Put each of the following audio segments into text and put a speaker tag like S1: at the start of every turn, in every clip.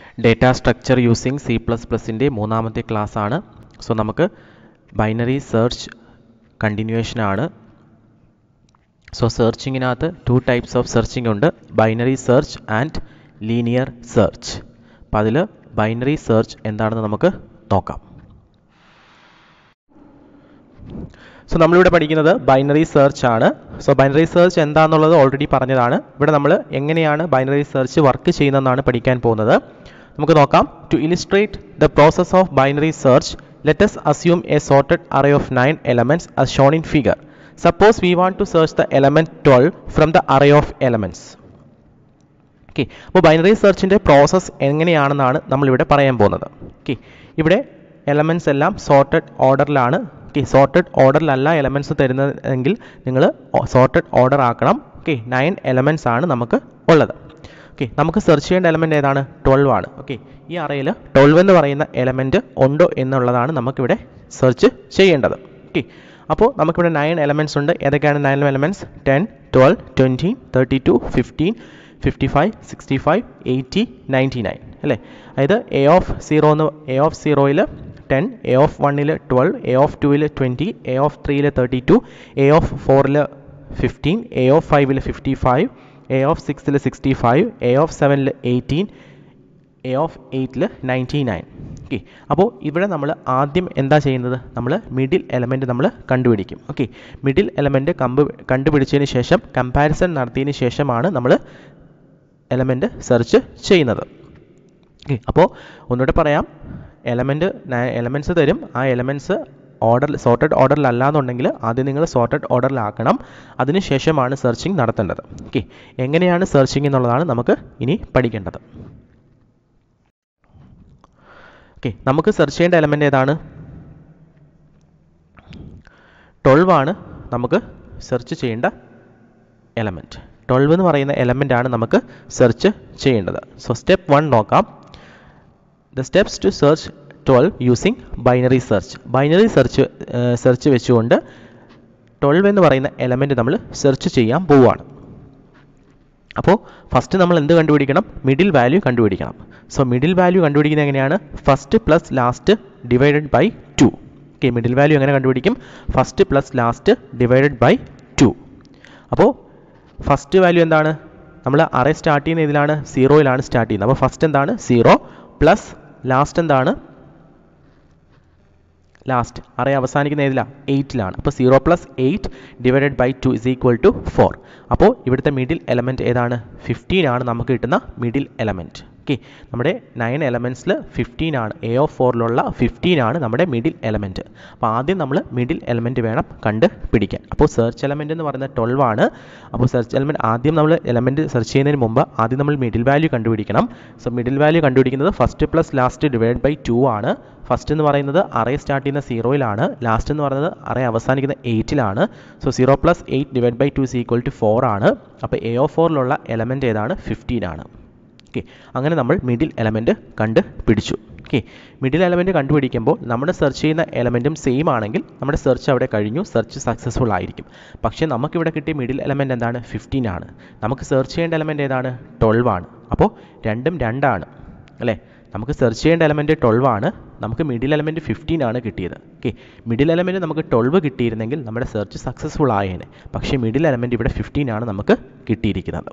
S1: Data structure using C plus പ്ലസിൻ്റെ മൂന്നാമത്തെ class ആണ് സോ നമുക്ക് ബൈനറി സെർച്ച് കണ്ടിന്യൂവേഷൻ ആണ് സോ സെർച്ചിങ്ങിനകത്ത് ടു ടൈപ്സ് ഓഫ് സെർച്ചിങ് ഉണ്ട് binary search and linear search അപ്പം അതിൽ ബൈനറി സെർച്ച് എന്താണെന്ന് നമുക്ക് നോക്കാം സോ നമ്മളിവിടെ പഠിക്കുന്നത് ബൈനറി സെർച്ച് ആണ് സോ ബൈനറി സെർച്ച് എന്താണെന്നുള്ളത് ഓൾറെഡി പറഞ്ഞതാണ് ഇവിടെ നമ്മൾ എങ്ങനെയാണ് ബൈനറി സെർച്ച് വർക്ക് ചെയ്യുന്നതെന്നാണ് പഠിക്കാൻ പോകുന്നത് നമുക്ക് നോക്കാം to illustrate the process of binary search let's assume a sorted array of nine elements as shown in figure suppose we want to search the element twelve from the array of elements okay അപ്പോൾ binary സെർച്ചിൻ്റെ പ്രോസസ്സ് എങ്ങനെയാണെന്നാണ് നമ്മളിവിടെ പറയാൻ പോകുന്നത് okay ഇവിടെ elements എല്ലാം sorted ഓർഡറിലാണ് ഓക്കെ സോർട്ടഡ് ഓർഡറിലല്ല എലമെൻറ്റ്സ് തരുന്നതെങ്കിൽ നിങ്ങൾ സോർട്ടഡ് ഓർഡർ ആക്കണം ഓക്കെ നയൻ എലമെൻറ്റ്സ് ആണ് നമുക്ക് ഉള്ളത് ഓക്കെ നമുക്ക് സെർച്ച് ചെയ്യേണ്ട എലമെൻറ്റ് ഏതാണ് ട്വൽവ് ആണ് ഓക്കെ ഈ അറയിൽ ട്വൽവ് എന്ന് പറയുന്ന എലമെൻറ്റ് ഉണ്ടോ എന്നുള്ളതാണ് നമുക്കിവിടെ സെർച്ച് ചെയ്യേണ്ടത് ഓക്കെ അപ്പോൾ നമുക്കിവിടെ നയൻ എലമെൻറ്റ്സ് ഉണ്ട് ഏതൊക്കെയാണ് nine elements ten twelve twenty thirty two fifteen fifty five sixty five eighty ninety nine അല്ലേ അതായത് എ ഓഫ് സീറോ എന്ന് എ ഓഫ് സീറോയിൽ ടെൻ എ ഓഫ് വണ്ണിൽ ട്വൽവ് എ ഓഫ് ടുവിൽ ട്വൻറ്റി എ ഓഫ് ത്രീയിൽ thirty two A of ഫോറിൽ fifteen A of ഫൈവിൽ fifty five A of സിക്സിൽ സിക്സ്റ്റി ഫൈവ് എ ഓഫ് സെവനിൽ എയ്റ്റീൻ എ ഓഫ് എയ്റ്റിൽ നയൻറ്റി നയൻ ഓക്കെ അപ്പോൾ ഇവിടെ നമ്മൾ ആദ്യം എന്താ ചെയ്യുന്നത് നമ്മൾ മിഡിൽ എലമെൻറ്റ് നമ്മൾ കണ്ടുപിടിക്കും ഓക്കെ മിഡിൽ എലമെൻറ്റ് കമ്പ് കണ്ടുപിടിച്ചതിന് ശേഷം കമ്പാരിസൺ നടത്തിയതിന് ശേഷമാണ് നമ്മൾ എലമെൻറ്റ് സെർച്ച് ചെയ്യുന്നത് ഓക്കെ അപ്പോൾ ഒന്നുകൂടെ പറയാം എലമെൻറ്റ് എലമെൻറ്റ്സ് തരും ആ എലമെൻറ്റ്സ് ഓർഡർ സോർട്ടഡ് ഓർഡറിലല്ല എന്നുണ്ടെങ്കിൽ ആദ്യം നിങ്ങൾ സോർട്ടഡ് ഓർഡറിലാക്കണം അതിനുശേഷമാണ് സെർച്ചിങ് നടത്തേണ്ടത് ഓക്കെ എങ്ങനെയാണ് സെർച്ചിങ് എന്നുള്ളതാണ് നമുക്ക് ഇനി പഠിക്കേണ്ടത് ഓക്കെ നമുക്ക് സെർച്ച് ചെയ്യേണ്ട എലമെൻ്റ് ഏതാണ് ട്വൽവ് ആണ് നമുക്ക് സെർച്ച് ചെയ്യേണ്ട എലമെൻറ്റ് ട്വൽവ് എന്ന് പറയുന്ന എലമെൻ്റ് ആണ് നമുക്ക് സെർച്ച് ചെയ്യേണ്ടത് സോ സ്റ്റെപ്പ് വൺ നോക്കാം the steps to search twelve using binary search binary search search വെച്ചുകൊണ്ട് ട്വൽവ് എന്ന് പറയുന്ന എലമെൻറ്റ് നമ്മൾ സെർച്ച് ചെയ്യാൻ പോവുകയാണ് അപ്പോൾ ഫസ്റ്റ് നമ്മൾ എന്ത് കണ്ടുപിടിക്കണം മിഡിൽ വാല്യൂ കണ്ടുപിടിക്കണം സോ മിഡിൽ വാല്യൂ കണ്ടുപിടിക്കുന്നത് എങ്ങനെയാണ് first plus last divided by two okay middle value എങ്ങനെ കണ്ടുപിടിക്കും first plus last divided by two അപ്പോൾ ഫസ്റ്റ് വാല്യൂ എന്താണ് നമ്മൾ അറേ സ്റ്റാർട്ട് ചെയ്യുന്ന ഇതിലാണ് സീറോയിലാണ് സ്റ്റാർട്ട് ചെയ്യുന്നത് അപ്പോൾ ഫസ്റ്റ് എന്താണ് സീറോ പ്ലസ് ലാസ്റ്റ് എന്താണ് ലാസ്റ്റ് അറേ അവസാനിക്കുന്ന ഏതിലാണ് എയ്റ്റിലാണ് അപ്പോൾ zero plus eight divided by two is equal to four അപ്പോൾ ഇവിടുത്തെ മിഡിൽ എലമെൻറ്റ് ഏതാണ് ഫിഫ്റ്റീൻ ആണ് നമുക്ക് കിട്ടുന്ന മിഡിൽ എലമെൻറ്റ് ഓക്കെ നമ്മുടെ നയൻ എലമെൻറ്റ്സിൽ ഫിഫ്റ്റീൻ ആണ് എ ഓഫ് ഫോറിലുള്ള ഫിഫ്റ്റീൻ ആണ് നമ്മുടെ മിഡിൽ എലമെൻറ്റ് അപ്പോൾ ആദ്യം നമ്മൾ മിഡിൽ എലമെൻറ്റ് വേണം കണ്ട് പിടിക്കാൻ അപ്പോൾ സെർച്ച് എലമെൻറ്റ് എന്ന് പറയുന്നത് ട്വൽവ് ആണ് അപ്പോൾ സെർച്ച് എലമെൻറ്റ് ആദ്യം നമ്മൾ എലമെൻറ്റ് സെർച്ച് ചെയ്യുന്നതിന് മുമ്പ് ആദ്യം നമ്മൾ മിഡിൽ വാല്യൂ കണ്ടുപിടിക്കണം സോ മിഡിൽ വാല്യൂ കണ്ടുപിടിക്കുന്നത് first plus last divide by two ആണ് ഫസ്റ്റ് എന്ന് പറയുന്നത് അറേ സ്റ്റാർട്ട് ചെയ്യുന്ന സീറോയിലാണ് ലാസ്റ്റ് എന്ന് പറയുന്നത് അറേ അവസാനിക്കുന്ന എയ്റ്റിലാണ് so zero plus eight divide by two is equal to four ആണ് അപ്പോൾ എ ഓ ഫോറിലുള്ള എലമെൻറ്റ് ഏതാണ് ഫിഫ്റ്റീൻ ആണ് ഓക്കെ അങ്ങനെ നമ്മൾ മിഡിൽ എലമെൻറ്റ് കണ്ട് പിടിച്ചു ഓക്കെ മിഡിൽ എലമെൻറ്റ് കണ്ടുപിടിക്കുമ്പോൾ നമ്മൾ സെർച്ച് ചെയ്യുന്ന എലമെൻറ്റും സെയിം ആണെങ്കിൽ നമ്മുടെ സെർച്ച് അവിടെ കഴിഞ്ഞു സെർച്ച് സക്സസ്ഫുൾ ആയിരിക്കും പക്ഷേ നമുക്കിവിടെ കിട്ടിയ മിഡിൽ എലമെൻറ്റ് എന്താണ് ഫിഫ്റ്റീൻ ആണ് നമുക്ക് സെർച്ച് ചെയ്യേണ്ട എലമെൻറ്റ് ഏതാണ് ട്വൽവ് ആണ് അപ്പോൾ രണ്ടും രണ്ടാണ് അല്ലേ നമുക്ക് സെർച്ച് ചെയ്യേണ്ട എലമെൻറ്റ് ട്വൽവ് ആണ് നമുക്ക് മിഡിൽ എലമെൻറ്റ് ഫിഫ്റ്റീൻ ആണ് കിട്ടിയത് ഓക്കെ മിഡിൽ എലമെൻറ്റ് നമുക്ക് ട്വൽവ് കിട്ടിയിരുന്നെങ്കിൽ നമ്മുടെ സെർച്ച് സക്സസ്ഫുൾ ആയേനെ പക്ഷേ മിഡിൽ എലമെൻറ്റ് ഇവിടെ ഫിഫ്റ്റീൻ ആണ് നമുക്ക് കിട്ടിയിരിക്കുന്നത്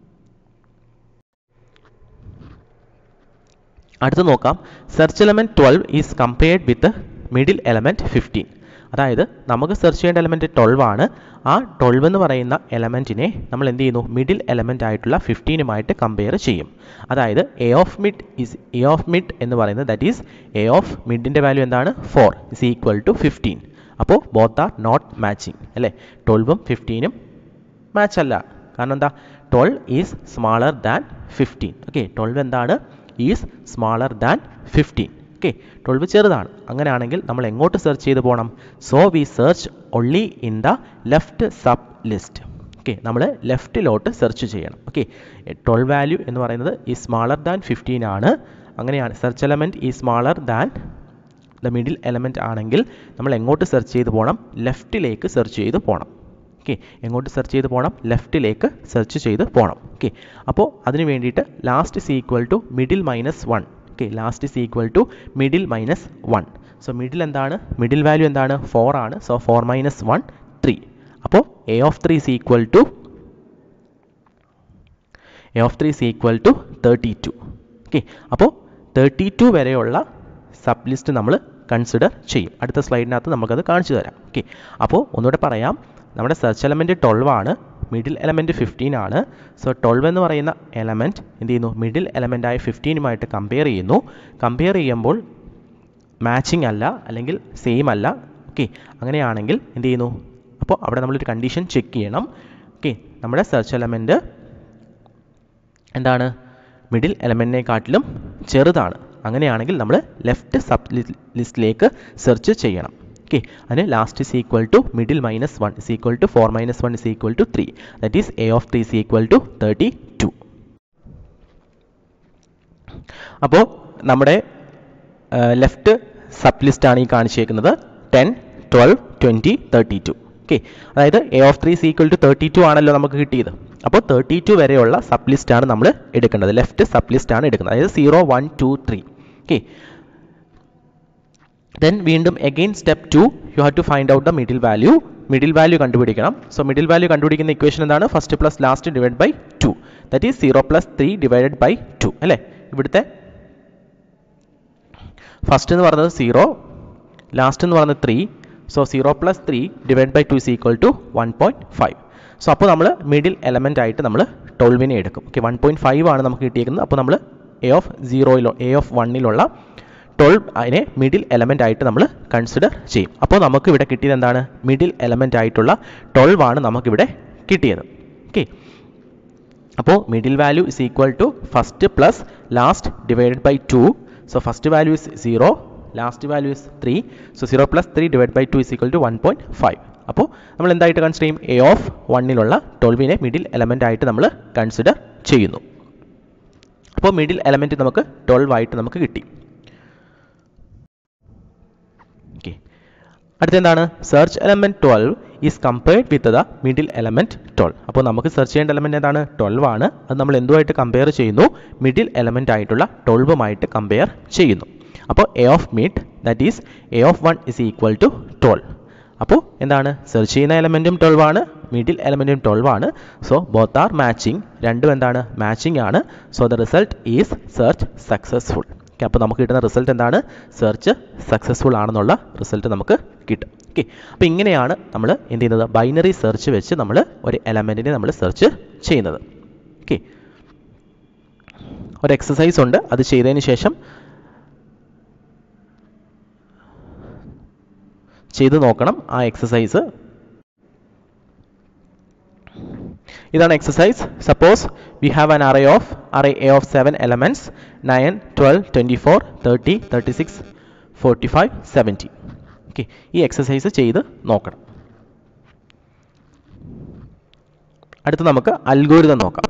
S1: അടുത്ത് നോക്കാം search element twelve is compared with middle element fifteen അതായത് നമുക്ക് സെർച്ച് ചെയ്യേണ്ട എലമെൻറ്റ് ട്വൽവ് ആണ് ആ ട്വൽവ് എന്ന് പറയുന്ന എലമെൻറ്റിനെ നമ്മൾ എന്ത് ചെയ്യുന്നു മിഡിൽ എലമെൻ്റ് ആയിട്ടുള്ള ഫിഫ്റ്റീനുമായിട്ട് കമ്പയർ ചെയ്യും അതായത് A of mid is A of mid എന്ന് പറയുന്നത് ദാറ്റ് ഈസ് എ ഓഫ് മിഡിൻ്റെ വാല്യൂ എന്താണ് four is equal to fifteen അപ്പോൾ ബോത്ത് ആർ നോട്ട് മാച്ചിങ് അല്ലേ ട്വൽവും ഫിഫ്റ്റീനും മാച്ച് അല്ല കാരണം എന്താ twelve is smaller than fifteen okay twelve എന്താണ് is smaller than fifteen okay twelve ചെറുതാണ് അങ്ങനെയാണെങ്കിൽ നമ്മൾ എങ്ങോട്ട് സെർച്ച് ചെയ്ത് പോകണം so we search only in the left sub list okay നമ്മൾ ലെഫ്റ്റിലോട്ട് സെർച്ച് ചെയ്യണം ഓക്കെ ട്വൽവ് വാല്യൂ എന്ന് പറയുന്നത് ഈ സ്മാളർ ദാൻ ഫിഫ്റ്റീൻ ആണ് അങ്ങനെയാണ് search element is smaller than the middle element ആണെങ്കിൽ നമ്മൾ എങ്ങോട്ട് സെർച്ച് ചെയ്ത് പോകണം ലെഫ്റ്റിലേക്ക് സെർച്ച് ചെയ്ത് പോകണം ഓക്കെ എങ്ങോട്ട് സെർച്ച് ചെയ്ത് പോകണം ലെഫ്റ്റിലേക്ക് സെർച്ച് ചെയ്ത് പോകണം ഓക്കെ അപ്പോൾ അതിന് വേണ്ടിയിട്ട് last is equal to middle minus one okay last is equal to middle minus one so middle എന്താണ് മിഡിൽ വാല്യൂ എന്താണ് ഫോർ ആണ് so four minus one three അപ്പോൾ A of three is equal to A of three is equal to thirty two okay അപ്പോൾ thirty two വരെയുള്ള sub list നമ്മൾ consider ചെയ്യും അടുത്ത സ്ലൈഡിനകത്ത് നമുക്കത് കാണിച്ചു തരാം ഓക്കെ അപ്പോൾ ഒന്നുകൂടെ പറയാം നമ്മുടെ സെർച്ച് എലമെൻറ്റ് ട്വൽവ് ആണ് മിഡിൽ എലമെൻറ്റ് ഫിഫ്റ്റീൻ ആണ് സോ ട്വൽവ് എന്ന് പറയുന്ന എലമെൻറ്റ് എന്ത് ചെയ്യുന്നു മിഡിൽ എലമെൻറ്റായ ഫിഫ്റ്റീനുമായിട്ട് കമ്പയർ ചെയ്യുന്നു കമ്പയർ ചെയ്യുമ്പോൾ മാച്ചിങ് അല്ല അല്ലെങ്കിൽ സെയിം അല്ല ഓക്കെ അങ്ങനെയാണെങ്കിൽ എന്ത് ചെയ്യുന്നു അപ്പോൾ അവിടെ നമ്മളൊരു കണ്ടീഷൻ ചെക്ക് ചെയ്യണം ഓക്കെ നമ്മുടെ സെർച്ച് എലമെൻറ്റ് എന്താണ് മിഡിൽ എലമെൻറ്റിനെക്കാട്ടിലും ചെറുതാണ് അങ്ങനെയാണെങ്കിൽ നമ്മൾ ലെഫ്റ്റ് സബ് ലിസ്റ്റിലേക്ക് സെർച്ച് ചെയ്യണം ഓക്കെ അതിന് last is equal to middle minus one is equal to four minus one is equal to three that is A of three is equal to thirty two അപ്പോൾ നമ്മുടെ left sub ലിസ്റ്റാണ് ഈ കാണിച്ചേക്കുന്നത് ten twelve twenty thirty two okay അതായത് A of three equal to thirty two ആണല്ലോ നമുക്ക് കിട്ടിയത് അപ്പോൾ തേർട്ടി ടു വരെയുള്ള സബ് ലിസ്റ്റാണ് നമ്മൾ എടുക്കേണ്ടത് ലെഫ്റ്റ് സബ് ലിസ്റ്റാണ് എടുക്കുന്നത് അതായത് zero one two three okay then വീണ്ടും again step two you have to find out the middle value middle value കണ്ടുപിടിക്കണം സോ മിഡിൽ വാല്യൂ കണ്ടുപിടിക്കുന്ന ഇക്വേഷൻ എന്താണ് first plus last divide by two that is zero plus three divided by two അല്ലേ ഇവിടുത്തെ first എന്ന് പറയുന്നത് zero last എന്ന് പറയുന്നത് three so zero plus three divide by two is equal to one point five so അപ്പോൾ നമ്മൾ middle element ആയിട്ട് നമ്മൾ ട്വൽവിനെ എടുക്കും ഓക്കെ വൺ പോയിൻറ്റ് ഫൈവ് ആണ് നമുക്ക് കിട്ടിയേക്കുന്നത് അപ്പോൾ നമ്മൾ എ ഓഫ് സീറോയിലോ എ ഓഫ് വണ്ണിലുള്ള ട്വൽവ് അതിനെ മിഡിൽ എലമെൻ്റ് ആയിട്ട് നമ്മൾ കൺസിഡർ ചെയ്യും അപ്പോൾ നമുക്ക് ഇവിടെ കിട്ടിയത് എന്താണ് മിഡിൽ എലമെൻ്റ് ആയിട്ടുള്ള ട്വൽവ് ആണ് നമുക്കിവിടെ കിട്ടിയത് ഓക്കെ അപ്പോൾ middle value is equal to first plus last divided by two so first value is zero last value is three so zero plus three divide by two is equal to one point five അപ്പോൾ നമ്മൾ എന്തായിട്ട് consider ചെയ്യും A of വണ്ണിലുള്ള ട്വൽവിനെ middle element ആയിട്ട് നമ്മൾ consider ചെയ്യുന്നു അപ്പോൾ മിഡിൽ എലമെൻറ്റ് നമുക്ക് ട്വൽവ് ആയിട്ട് നമുക്ക് കിട്ടി ഓക്കെ അടുത്തെന്താണ് search element twelve is compared with the middle element twelve അപ്പോൾ നമുക്ക് സെർച്ച് ചെയ്യേണ്ട എലമെൻറ്റ് എന്താണ് ട്വൽവ് ആണ് അത് നമ്മൾ എന്തുമായിട്ട് കമ്പയർ ചെയ്യുന്നു മിഡിൽ എലമെൻ്റ് ആയിട്ടുള്ള ട്വൽവുമായിട്ട് കമ്പയർ ചെയ്യുന്നു അപ്പോൾ A of mid that is A of one is equal to twelve അപ്പോൾ എന്താണ് സെർച്ച് ചെയ്യുന്ന എലമെൻറ്റും ട്വൽവ് ആണ് മിഡിൽ എലമെൻറ്റും ട്വൽവ് ആണ് സോ ബോത്ത് ആർ മാച്ചിങ് രണ്ടും എന്താണ് മാച്ചിങ് ആണ് so the result is search successful okay അപ്പോൾ നമുക്ക് കിട്ടുന്ന റിസൾട്ട് എന്താണ് സെർച്ച് സക്സസ്ഫുൾ ആണെന്നുള്ള റിസൾട്ട് നമുക്ക് കിട്ടും ഓക്കെ അപ്പോൾ ഇങ്ങനെയാണ് നമ്മൾ എന്ത് ചെയ്യുന്നത് ബൈനറി സെർച്ച് വെച്ച് നമ്മൾ ഒരു എലമെൻറ്റിനെ നമ്മൾ സെർച്ച് ചെയ്യുന്നത് ഓക്കെ ഒരു എക്സസൈസ് ഉണ്ട് അത് ചെയ്തതിന് ശേഷം ചെയ്ത് നോക്കണം ആ എക്സസൈസ് ഇതാണ് exercise suppose we have an array of array A of seven elements nine twelve twenty four thirty thirty six forty five seventy okay ഈ എക്സസൈസ് ചെയ്ത് നോക്കണം അടുത്ത് നമുക്ക് അൽഗോരിതം നോക്കാം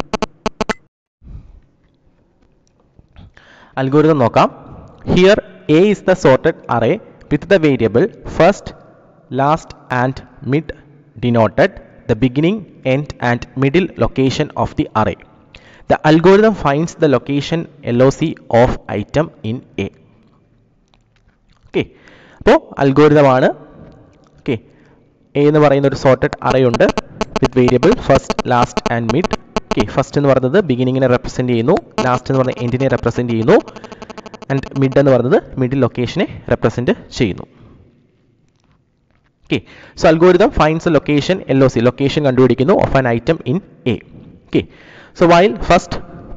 S1: അൽഗോരിതം നോക്കാം here A is the sorted array with the variable first last and mid denoted the beginning, end and middle location of the array. The algorithm finds the location LOC of item in A. Okay അപ്പോൾ അൽഗോരിതമാണ് okay A എന്ന് പറയുന്ന ഒരു sorted array ഉണ്ട് with variable first last and mid okay first എന്ന് പറയുന്നത് ബിഗിനിങ്ങിനെ represent ചെയ്യുന്നു ലാസ്റ്റ് എന്ന് പറയുന്നത് എൻഡിനെ റെപ്രസെൻറ്റ് ചെയ്യുന്നു ആൻഡ് മിഡ് എന്ന് പറയുന്നത് മിഡിൽ ലൊക്കേഷനെ റെപ്രസെൻറ്റ് ചെയ്യുന്നു okay so algorithm finds a location L O C location കണ്ടുപിടിക്കുന്നു of an item in A okay so while first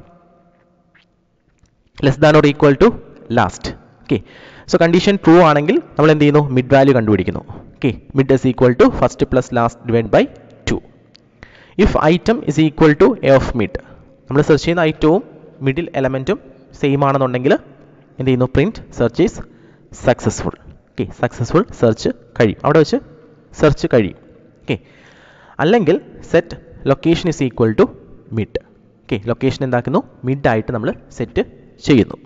S1: less than or equal to last okay so condition true ആണെങ്കിൽ നമ്മൾ എന്ത് ചെയ്യുന്നു mid value കണ്ടുപിടിക്കുന്നു okay mid is equal to first plus last divide by two if item is equal to A of mid നമ്മൾ search ചെയ്യുന്ന ഐറ്റവും middle എലമെൻറ്റും same ആണെന്നുണ്ടെങ്കിൽ എന്ത് ചെയ്യുന്നു print search is successful okay successful search കഴിയും അവിടെ വെച്ച് സെർച്ച് കഴിയും ഓക്കെ അല്ലെങ്കിൽ set location is equal to mid okay location എന്താക്കുന്നു മിഡ് ആയിട്ട് നമ്മൾ സെറ്റ് ചെയ്യുന്നു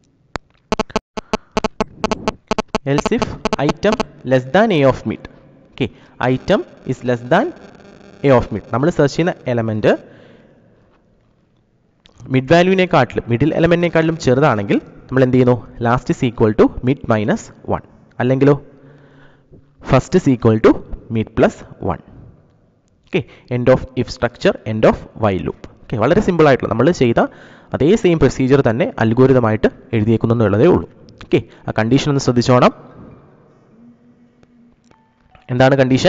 S1: else if item less than A of mid okay item is less than A of mid നമ്മൾ സെർച്ച് ചെയ്യുന്ന എലമെൻറ്റ് മിഡ് വാല്യൂവിനെക്കാട്ടിലും middle എലമെൻറ്റിനെക്കാട്ടിലും ചെറുതാണെങ്കിൽ നമ്മൾ എന്ത് ചെയ്യുന്നു last is equal to mid minus one അല്ലെങ്കിലോ first is equal to mid plus one okay end of if structure end of while loop okay വളരെ സിമ്പിൾ ആയിട്ടുള്ള നമ്മൾ ചെയ്ത അതേ സെയിം പ്രൊസീജിയർ തന്നെ അൽഗോരിതമായിട്ട് എഴുതിയേക്കുന്നു എന്നുള്ളതേ ഉള്ളൂ ഓക്കെ ആ കണ്ടീഷൻ ഒന്ന് ശ്രദ്ധിച്ചോണം എന്താണ് കണ്ടീഷൻ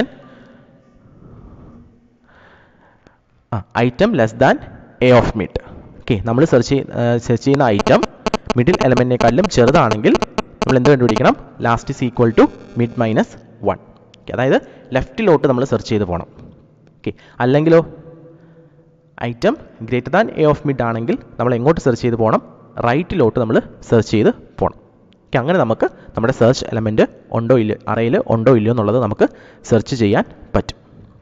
S1: ആ item less than A of mid okay നമ്മൾ സെർച്ച് സെർച്ച് ചെയ്യുന്ന ഐറ്റം മിഡിൽ എലമെൻറ്റിനെക്കാട്ടിലും ചെറുതാണെങ്കിൽ നമ്മൾ എന്ത് കണ്ടുപിടിക്കണം last is equal to mid minus one അതായത് ലെഫ്റ്റിലോട്ട് നമ്മൾ സെർച്ച് ചെയ്ത് പോകണം ഓക്കെ അല്ലെങ്കിലോ item greater than A of mid ആണെങ്കിൽ നമ്മൾ എങ്ങോട്ട് സെർച്ച് ചെയ്ത് പോകണം റൈറ്റിലോട്ട് നമ്മൾ സെർച്ച് ചെയ്ത് പോകണം ഓക്കെ അങ്ങനെ നമുക്ക് നമ്മുടെ സെർച്ച് എലമെൻറ്റ് ഉണ്ടോ ഇല്ല അറയിൽ ഉണ്ടോ ഇല്ലയോ എന്നുള്ളത് നമുക്ക് സെർച്ച് ചെയ്യാൻ പറ്റും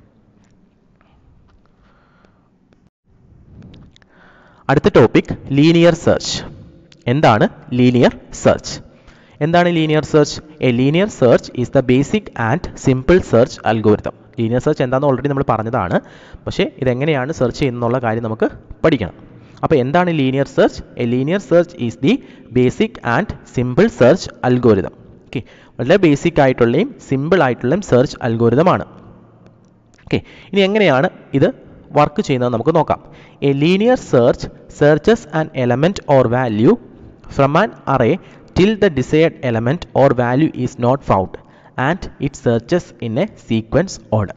S1: അടുത്ത ടോപ്പിക് ലീനിയർ സെർച്ച് എന്താണ് ലീനിയർ സെർച്ച് എന്താണ് linear search a linear search is the basic and simple search algorithm linear search എന്താണെന്ന് ഓൾറെഡി നമ്മൾ പറഞ്ഞതാണ് പക്ഷേ ഇതെങ്ങനെയാണ് സെർച്ച് ചെയ്യുന്നുള്ള കാര്യം നമുക്ക് പഠിക്കണം അപ്പോൾ എന്താണ് linear search a linear search is the basic and simple search algorithm okay വളരെ ബേസിക് ആയിട്ടുള്ളയും സിമ്പിൾ ആയിട്ടുള്ളയും സെർച്ച് അൽഗോരിതമാണ് ഓക്കെ ഇനി എങ്ങനെയാണ് ഇത് വർക്ക് ചെയ്യുന്നത് നമുക്ക് നോക്കാം a linear search searches an element or value from an array till the desired element or value is not found and it searches in a sequence order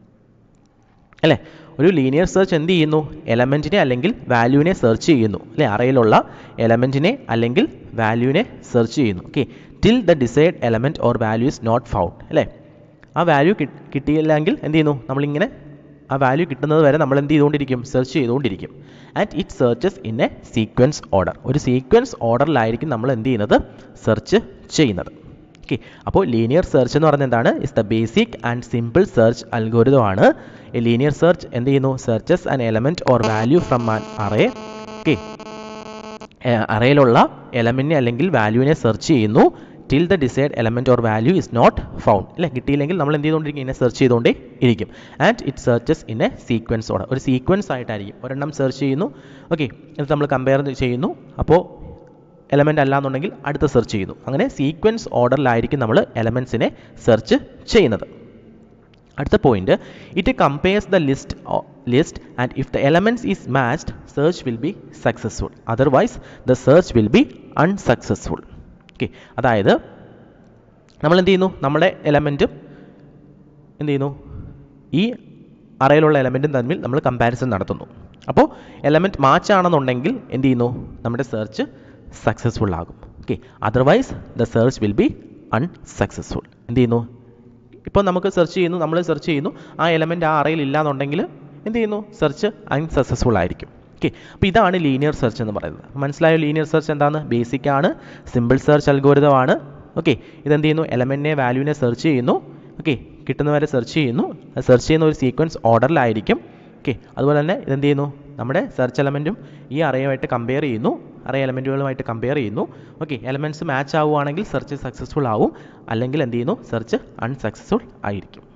S1: അല്ലേ ഒരു ലീനിയർ സെർച്ച് എന്ത് ചെയ്യുന്നു എലമെൻറ്റിനെ അല്ലെങ്കിൽ വാല്യൂവിനെ സെർച്ച് ചെയ്യുന്നു അല്ലേ അറയിലുള്ള എലമെൻറ്റിനെ അല്ലെങ്കിൽ വാല്യൂവിനെ സെർച്ച് ചെയ്യുന്നു okay till the desired element or value is not found അല്ലേ ആ വാല്യൂ കിട്ടിയില്ലെങ്കിൽ എന്ത് ചെയ്യുന്നു നമ്മളിങ്ങനെ ആ വാല്യൂ കിട്ടുന്നത് വരെ നമ്മൾ എന്ത് ചെയ്തുകൊണ്ടിരിക്കും സെർച്ച് ചെയ്തുകൊണ്ടിരിക്കും and it searches in a sequence order ഒരു സീക്വൻസ് ഓർഡറിലായിരിക്കും നമ്മൾ എന്ത് ചെയ്യുന്നത് സെർച്ച് ചെയ്യുന്നത് ഓക്കെ അപ്പോൾ ലീനിയർ സെർച്ച് എന്ന് പറയുന്നത് എന്താണ് is the basic and simple search അൽഗോരിതമാണ് എ ലീനിയർ സെർച്ച് എന്ത് ചെയ്യുന്നു searches an element or value from an array okay അറയിലുള്ള എലമെൻറ്റിനെ അല്ലെങ്കിൽ വാല്യൂവിനെ സെർച്ച് ചെയ്യുന്നു till the desired element or value is not found അല്ലേ കിട്ടിയില്ലെങ്കിൽ നമ്മൾ എന്ത് ചെയ്തുകൊണ്ടിരിക്കും ഇതിനെ സെർച്ച് ചെയ്തുകൊണ്ടേ ഇരിക്കും and it searches in a sequence order ഒരു സീക്വൻസ് ആയിട്ടായിരിക്കും ഒരെണ്ണം സെർച്ച് ചെയ്യുന്നു ഓക്കെ എന്നിട്ട് നമ്മൾ കമ്പയർ ചെയ്യുന്നു അപ്പോൾ എലമെൻ്റ് അല്ലാന്നുണ്ടെങ്കിൽ അടുത്ത സെർച്ച് ചെയ്യുന്നു അങ്ങനെ സീക്വൻസ് ഓർഡറിലായിരിക്കും നമ്മൾ എലമെൻസിനെ സെർച്ച് ചെയ്യുന്നത് അടുത്ത point it compares the list list and if the elements is matched search will be successful otherwise the search will be unsuccessful okay അതായത് നമ്മൾ എന്ത് ചെയ്യുന്നു നമ്മുടെ എലമെൻറ്റും എന്ത് ചെയ്യുന്നു ഈ അറയിലുള്ള എലമെൻറ്റും തമ്മിൽ നമ്മൾ കമ്പാരിസൺ നടത്തുന്നു അപ്പോൾ എലമെൻറ്റ് മാച്ച് ആണെന്നുണ്ടെങ്കിൽ എന്ത് ചെയ്യുന്നു നമ്മുടെ സെർച്ച് സക്സസ്ഫുൾ ആകും okay otherwise the search will be unsuccessful എന്ത് ചെയ്യുന്നു ഇപ്പോൾ നമുക്ക് സെർച്ച് ചെയ്യുന്നു നമ്മൾ സെർച്ച് ചെയ്യുന്നു ആ എലമെൻറ്റ് ആ അറയിൽ ഇല്ല എന്നുണ്ടെങ്കിൽ എന്ത് ചെയ്യുന്നു സെർച്ച് അൺസക്സസ്ഫുൾ ആയിരിക്കും ഓക്കെ അപ്പോൾ ഇതാണ് ലീനിയർ സെർച്ച് എന്ന് പറയുന്നത് മനസ്സിലായോ ലീനിയർ സെർച്ച് എന്താണ് ബേസിക് ആണ് സിമ്പിൾ സെർച്ച് അൽഗോരിതമാണ് ഓക്കെ ഇതെന്ത് ചെയ്യുന്നു എലമെൻറ്റിനെ വാല്യൂവിനെ സെർച്ച് ചെയ്യുന്നു ഓക്കെ കിട്ടുന്നവരെ സെർച്ച് ചെയ്യുന്നു സെർച്ച് ചെയ്യുന്ന ഒരു സീക്വൻസ് ഓർഡറിലായിരിക്കും ഓക്കെ അതുപോലെ തന്നെ ഇതെന്ത് ചെയ്യുന്നു നമ്മുടെ സെർച്ച് എലമെൻറ്റും ഈ അറയുമായിട്ട് കമ്പയർ ചെയ്യുന്നു അറേ എലമെൻറ്റുകളുമായിട്ട് കമ്പയർ ചെയ്യുന്നു ഓക്കെ എലമെൻറ്റ്സ് മാച്ച് ആവുകയാണെങ്കിൽ സെർച്ച് സക്സസ്ഫുൾ ആവും അല്ലെങ്കിൽ എന്ത് ചെയ്യുന്നു സെർച്ച് അൺസക്സസ്ഫുൾ ആയിരിക്കും